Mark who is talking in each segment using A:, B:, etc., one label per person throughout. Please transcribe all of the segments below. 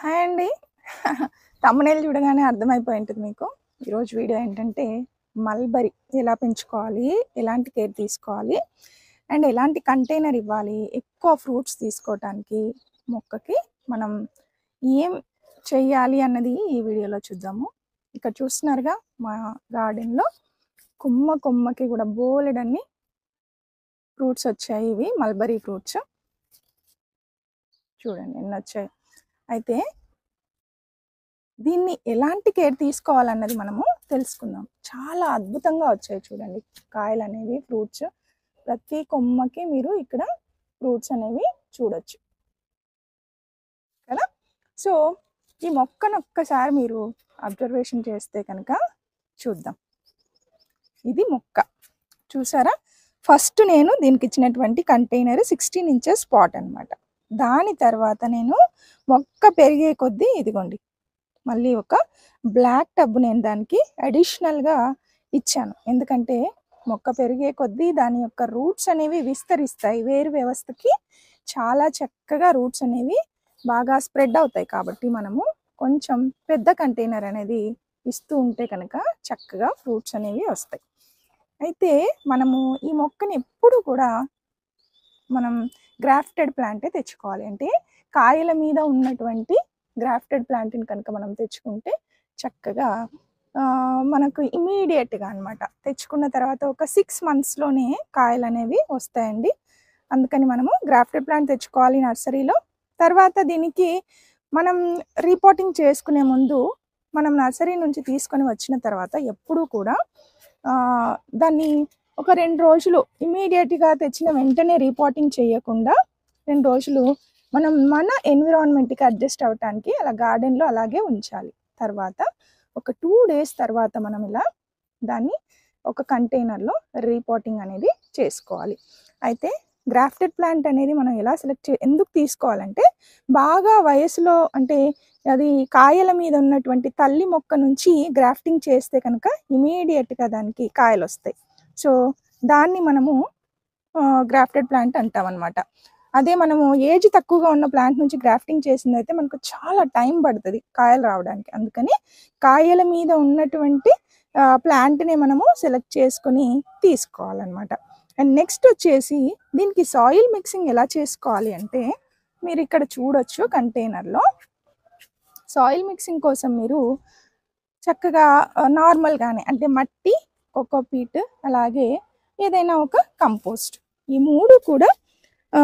A: hi అండి తమ్మునేలు చూడగానే అర్థమైపోయి ఉంటుంది మీకు ఈరోజు వీడియో ఏంటంటే మల్బరీ ఎలా పెంచుకోవాలి ఎలాంటి కేర్ తీసుకోవాలి అండ్ ఎలాంటి కంటైనర్ ఇవ్వాలి ఎక్కువ ఫ్రూట్స్ తీసుకోవటానికి మొక్కకి మనం ఏం చెయ్యాలి అన్నది ఈ వీడియోలో చూద్దాము ఇక్కడ చూస్తున్నారుగా మా గార్డెన్లో కొమ్మ కొమ్మకి కూడా బోలెడన్ని ఫ్రూట్స్ వచ్చాయి ఇవి మల్బరీ ఫ్రూట్స్ చూడండి ఎన్ని వచ్చాయి అయితే దీన్ని ఎలాంటి కేర్ తీసుకోవాలన్నది మనము తెలుసుకుందాం చాలా అద్భుతంగా వచ్చాయి చూడండి కాయలు అనేవి ఫ్రూట్స్ ప్రతి కొమ్మకి మీరు ఇక్కడ ఫ్రూట్స్ అనేవి చూడొచ్చు కదా సో ఈ మొక్కను ఒక్కసారి మీరు అబ్జర్వేషన్ చేస్తే కనుక చూద్దాం ఇది మొక్క చూసారా ఫస్ట్ నేను దీనికి ఇచ్చినటువంటి కంటైనర్ సిక్స్టీన్ ఇంచెస్ స్పాట్ అన్నమాట దాని తర్వాత నేను మొక్క పెరిగే కొద్దీ ఇదిగోండి మళ్ళీ ఒక బ్లాక్ టబ్ నేను దానికి అడిషనల్గా ఇచ్చాను ఎందుకంటే మొక్క పెరిగే కొద్దీ దాని యొక్క రూట్స్ అనేవి విస్తరిస్తాయి వేరు వ్యవస్థకి చాలా చక్కగా రూట్స్ అనేవి బాగా స్ప్రెడ్ అవుతాయి కాబట్టి మనము కొంచెం పెద్ద కంటైనర్ అనేది ఇస్తూ ఉంటే కనుక చక్కగా ఫ్రూట్స్ అనేవి వస్తాయి అయితే మనము ఈ మొక్కని ఎప్పుడు కూడా మనం గ్రాఫ్టెడ్ ప్లాంటే తెచ్చుకోవాలి అంటే కాయల మీద ఉన్నటువంటి గ్రాఫ్టెడ్ ప్లాంట్ని కనుక మనం తెచ్చుకుంటే చక్కగా ఆ, మనకు ఇమీడియట్గా అన్నమాట తెచ్చుకున్న తర్వాత ఒక సిక్స్ మంత్స్లోనే కాయలు అనేవి వస్తాయండి అందుకని మనము గ్రాఫ్టెడ్ ప్లాంట్ తెచ్చుకోవాలి నర్సరీలో తర్వాత దీనికి మనం రిపోర్టింగ్ చేసుకునే ముందు మనం నర్సరీ నుంచి తీసుకొని వచ్చిన తర్వాత ఎప్పుడూ కూడా ఆ, దాన్ని ఒక రెండు రోజులు ఇమీడియట్గా తెచ్చిన వెంటనే రిపోర్టింగ్ చేయకుండా రెండు రోజులు మనం మన ఎన్విరాన్మెంట్కి అడ్జస్ట్ అవ్వటానికి అలా గార్డెన్లో అలాగే ఉంచాలి తర్వాత ఒక టూ డేస్ తర్వాత మనం ఇలా దాన్ని ఒక కంటైనర్లో రీపోటింగ్ అనేది చేసుకోవాలి అయితే గ్రాఫ్టెడ్ ప్లాంట్ అనేది మనం ఎలా సెలెక్ట్ చే ఎందుకు తీసుకోవాలంటే బాగా వయసులో అంటే అది కాయల మీద ఉన్నటువంటి తల్లి మొక్క నుంచి గ్రాఫ్టింగ్ చేస్తే కనుక ఇమీడియట్గా దానికి కాయలు వస్తాయి సో దాన్ని మనము గ్రాఫ్టెడ్ ప్లాంట్ అంటాం అనమాట అదే మనము ఏజ్ తక్కువగా ఉన్న ప్లాంట్ నుంచి గ్రాఫ్టింగ్ చేసింది అయితే మనకు చాలా టైం పడుతుంది కాయలు రావడానికి అందుకని కాయల మీద ఉన్నటువంటి ప్లాంట్ని మనము సెలెక్ట్ చేసుకొని తీసుకోవాలన్నమాట అండ్ నెక్స్ట్ వచ్చేసి దీనికి సాయిల్ మిక్సింగ్ ఎలా చేసుకోవాలి అంటే మీరు ఇక్కడ చూడొచ్చు కంటైనర్లో సాయిల్ మిక్సింగ్ కోసం మీరు చక్కగా నార్మల్గానే అంటే మట్టి కోకోపీట్ అలాగే ఏదైనా ఒక కంపోస్ట్ ఈ మూడు కూడా ఆ,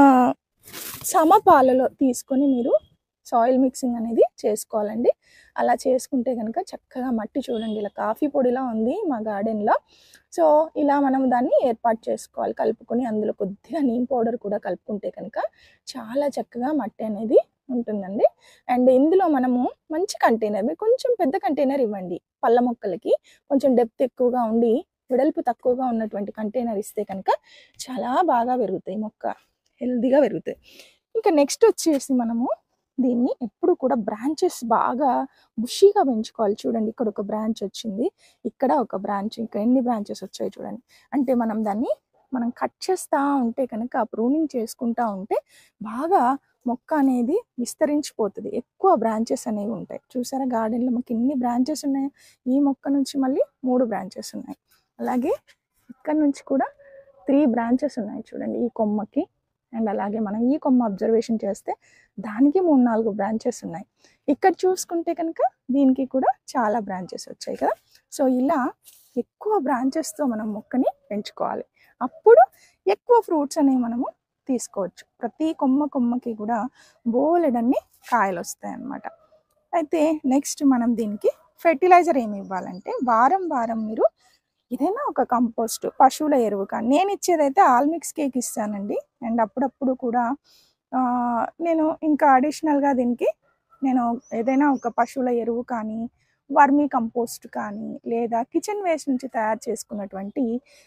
A: సమపాలలో తీసుకొని మీరు సాయిల్ మిక్సింగ్ అనేది చేసుకోవాలండి అలా చేసుకుంటే కనుక చక్కగా మట్టి చూడండి ఇలా కాఫీ పొడిలా ఉంది మా గార్డెన్లో సో ఇలా మనం దాన్ని ఏర్పాటు చేసుకోవాలి కలుపుకొని అందులో కొద్దిగా నీమ్ పౌడర్ కూడా కలుపుకుంటే కనుక చాలా చక్కగా మట్టి అనేది ఉంటుందండి అండ్ ఇందులో మనము మంచి కంటైనర్ మీరు కొంచెం పెద్ద కంటైనర్ ఇవ్వండి పళ్ళ మొక్కలకి కొంచెం డెప్త్ ఎక్కువగా ఉండి వెడల్పు తక్కువగా ఉన్నటువంటి కంటైనర్ ఇస్తే కనుక చాలా బాగా పెరుగుతాయి మొక్క హెల్దీగా పెరుగుతాయి ఇంకా నెక్స్ట్ వచ్చేసి మనము దీన్ని ఎప్పుడు కూడా బ్రాంచెస్ బాగా బుషీగా పెంచుకోవాలి చూడండి ఇక్కడ ఒక బ్రాంచ్ వచ్చింది ఇక్కడ ఒక బ్రాంచ్ ఇంకా ఎన్ని బ్రాంచెస్ వచ్చాయి చూడండి అంటే మనం దాన్ని మనం కట్ చేస్తూ ఉంటే కనుక ప్రూనింగ్ చేసుకుంటా ఉంటే బాగా మొక్క అనేది విస్తరించిపోతుంది ఎక్కువ బ్రాంచెస్ అనేవి ఉంటాయి చూసారా గార్డెన్లో మాకు ఎన్ని బ్రాంచెస్ ఉన్నాయి ఈ మొక్క నుంచి మళ్ళీ మూడు బ్రాంచెస్ ఉన్నాయి అలాగే ఇక్కడ నుంచి కూడా త్రీ బ్రాంచెస్ ఉన్నాయి చూడండి ఈ కొమ్మకి అండ్ అలాగే మనం ఈ కొమ్మ అబ్జర్వేషన్ చేస్తే దానికి మూడు నాలుగు బ్రాంచెస్ ఉన్నాయి ఇక్కడ చూసుకుంటే కనుక దీనికి కూడా చాలా బ్రాంచెస్ వచ్చాయి కదా సో ఇలా ఎక్కువ బ్రాంచెస్తో మనం మొక్కని పెంచుకోవాలి అప్పుడు ఎక్కువ ఫ్రూట్స్ అనేవి మనము తీసుకోవచ్చు ప్రతి కొమ్మ కొమ్మకి కూడా బోలెడన్ని కాయలు వస్తాయి అన్నమాట అయితే నెక్స్ట్ మనం దీనికి ఫెర్టిలైజర్ ఏమి ఇవ్వాలంటే వారం వారం మీరు ఏదైనా ఒక కంపోస్ట్ పశువుల ఎరువు కానీ నేను ఇచ్చేదైతే ఆల్మిక్స్ కేక్ ఇస్తానండి అండ్ అప్పుడప్పుడు కూడా ఆ, నేను ఇంకా అడిషనల్గా దీనికి నేను ఏదైనా ఒక పశువుల ఎరువు కానీ వర్మీ కంపోస్ట్ కానీ లేదా కిచెన్ వేస్ట్ నుంచి తయారు చేసుకున్నటువంటి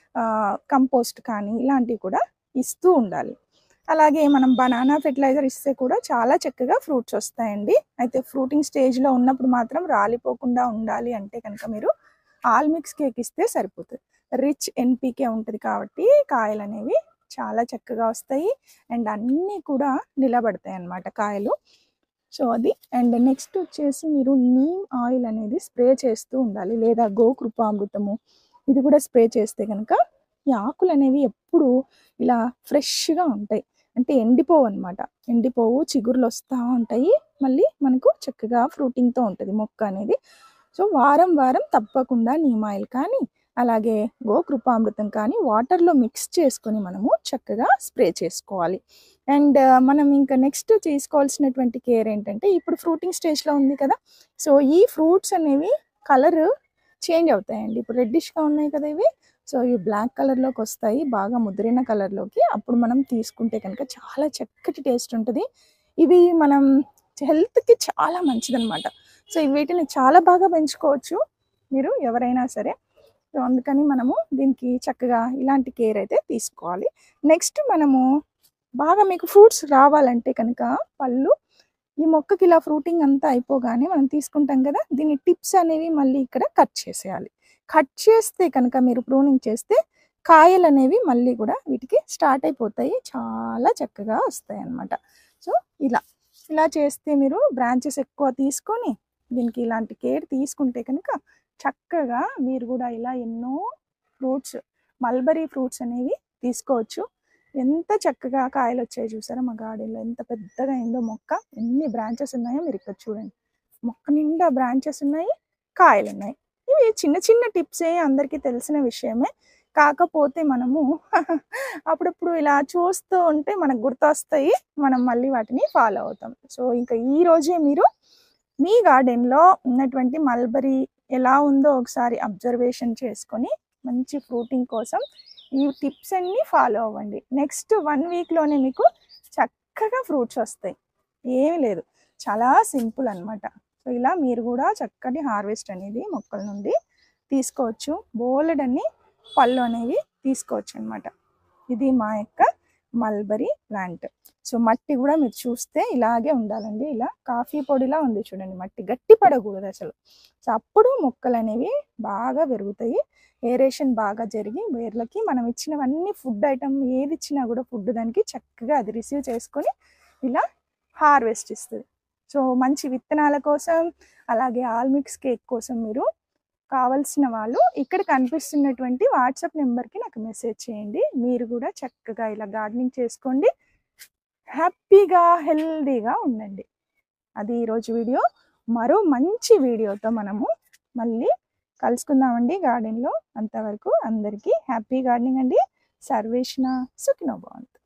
A: కంపోస్ట్ కానీ ఇలాంటివి కూడా ఇస్తూ ఉండాలి అలాగే మనం బనానా ఫెర్టిలైజర్ ఇస్తే కూడా చాలా చక్కగా ఫ్రూట్స్ వస్తాయండి అయితే ఫ్రూటింగ్ స్టేజ్లో ఉన్నప్పుడు మాత్రం రాలిపోకుండా ఉండాలి అంటే కనుక మీరు ఆల్ మిక్స్ కేక్ ఇస్తే సరిపోతుంది రిచ్ ఎన్పికే ఉంటుంది కాబట్టి కాయలు అనేవి చాలా చక్కగా వస్తాయి అండ్ అన్నీ కూడా నిలబడతాయి అన్నమాట కాయలు సో అది అండ్ నెక్స్ట్ వచ్చేసి మీరు నీమ్ ఆయిల్ అనేది స్ప్రే చేస్తూ ఉండాలి లేదా గోకృపామృతము ఇది కూడా స్ప్రే చేస్తే కనుక ఈ ఆకులు అనేవి ఎప్పుడు ఇలా ఫ్రెష్గా ఉంటాయి అంటే ఎండిపోవు అనమాట ఎండిపోవు చిగురులు వస్తూ ఉంటాయి మళ్ళీ మనకు చక్కగా ఫ్రూటింగ్తో ఉంటుంది మొక్క అనేది సో వారం వారం తప్పకుండా నీమ్ ఆయిల్ కానీ అలాగే గోకృపామృతం కానీ వాటర్లో మిక్స్ చేసుకొని మనము చక్కగా స్ప్రే చేసుకోవాలి అండ్ మనం ఇంకా నెక్స్ట్ తీసుకోవాల్సినటువంటి కేర్ ఏంటంటే ఇప్పుడు ఫ్రూటింగ్ స్టేజ్లో ఉంది కదా సో ఈ ఫ్రూట్స్ అనేవి కలర్ చేంజ్ అవుతాయండి ఇప్పుడు రెడ్డిష్గా ఉన్నాయి కదా ఇవి సో ఇవి బ్లాక్ కలర్లోకి వస్తాయి బాగా ముదిరిన కలర్లోకి అప్పుడు మనం తీసుకుంటే కనుక చాలా చక్కటి టేస్ట్ ఉంటుంది ఇవి మనం హెల్త్కి చాలా మంచిదన్నమాట సో వీటిని చాలా బాగా పెంచుకోవచ్చు మీరు ఎవరైనా సరే సో అందుకని మనము దీనికి చక్కగా ఇలాంటి కేర్ అయితే తీసుకోవాలి నెక్స్ట్ మనము బాగా మీకు ఫ్రూట్స్ రావాలంటే కనుక పళ్ళు ఈ మొక్కకి ఇలా ఫ్రూటింగ్ అంతా అయిపోగానే మనం తీసుకుంటాం కదా దీని టిప్స్ అనేవి మళ్ళీ ఇక్కడ కట్ చేసేయాలి కట్ చేస్తే కనుక మీరు ప్రూనింగ్ చేస్తే కాయలు అనేవి మళ్ళీ కూడా వీటికి స్టార్ట్ అయిపోతాయి చాలా చక్కగా వస్తాయి అన్నమాట సో ఇలా ఇలా చేస్తే మీరు బ్రాంచెస్ ఎక్కువ తీసుకొని దీనికి ఇలాంటి కేర్ తీసుకుంటే కనుక చక్కగా మీరు కూడా ఇలా ఎన్నో ఫ్రూట్స్ మల్బరీ ఫ్రూట్స్ అనేవి తీసుకోవచ్చు ఎంత చక్కగా కాయలు వచ్చాయి చూసారా మా గార్డెన్లో ఎంత పెద్దగా అయిందో మొక్క ఎన్ని బ్రాంచెస్ ఉన్నాయో మీరు ఇక్కడ చూడండి మొక్క నిండా బ్రాంచెస్ ఉన్నాయి కాయలు ఉన్నాయి ఇవి చిన్న చిన్న టిప్సే అందరికీ తెలిసిన విషయమే కాకపోతే మనము అప్పుడప్పుడు ఇలా చూస్తూ ఉంటే మనకు గుర్తొస్తాయి మనం మళ్ళీ వాటిని ఫాలో అవుతాం సో ఇంకా ఈ రోజే మీరు మీ గార్డెన్లో ఉన్నటువంటి మల్బరీ ఎలా ఉందో ఒకసారి అబ్జర్వేషన్ చేసుకొని మంచి ఫ్రూటింగ్ కోసం ఈ టిప్స్ అన్నీ ఫాలో అవ్వండి నెక్స్ట్ వన్ వీక్లోనే మీకు చక్కగా ఫ్రూట్స్ వస్తాయి ఏమీ లేదు చాలా సింపుల్ అన్నమాట సో ఇలా మీరు కూడా చక్కటి హార్వెస్ట్ అనేది మొక్కల నుండి తీసుకోవచ్చు బోలెడన్ని పళ్ళు అనేవి తీసుకోవచ్చు అనమాట ఇది మా యొక్క మల్బరీ ప్లాంట్ సో మట్టి కూడా మీరు చూస్తే ఇలాగే ఉండాలండి ఇలా కాఫీ పొడిలా ఉంది చూడండి మట్టి గట్టి పడకూడదు అసలు సో అప్పుడు మొక్కలు అనేవి బాగా పెరుగుతాయి ఏరేషన్ బాగా జరిగి వేర్లకి మనం ఇచ్చినవన్నీ ఫుడ్ ఐటమ్ ఏది ఇచ్చినా కూడా ఫుడ్ దానికి చక్కగా అది రిసీవ్ చేసుకొని ఇలా హార్వెస్ట్ ఇస్తుంది సో మంచి విత్తనాల కోసం అలాగే ఆల్మిక్స్ కేక్ కోసం మీరు కావలసిన వాళ్ళు ఇక్కడ కనిపిస్తున్నటువంటి వాట్సాప్ నెంబర్కి నాకు మెసేజ్ చేయండి మీరు కూడా చక్కగా ఇలా గార్డెనింగ్ చేసుకోండి హ్యాపీగా హెల్దీగా ఉండండి అది ఈరోజు వీడియో మరో మంచి వీడియోతో మనము మళ్ళీ కలుసుకుందామండి గార్డెన్లో అంతవరకు అందరికీ హ్యాపీ గార్డెనింగ్ అండి సర్వేషణ సుఖినో బాగుంది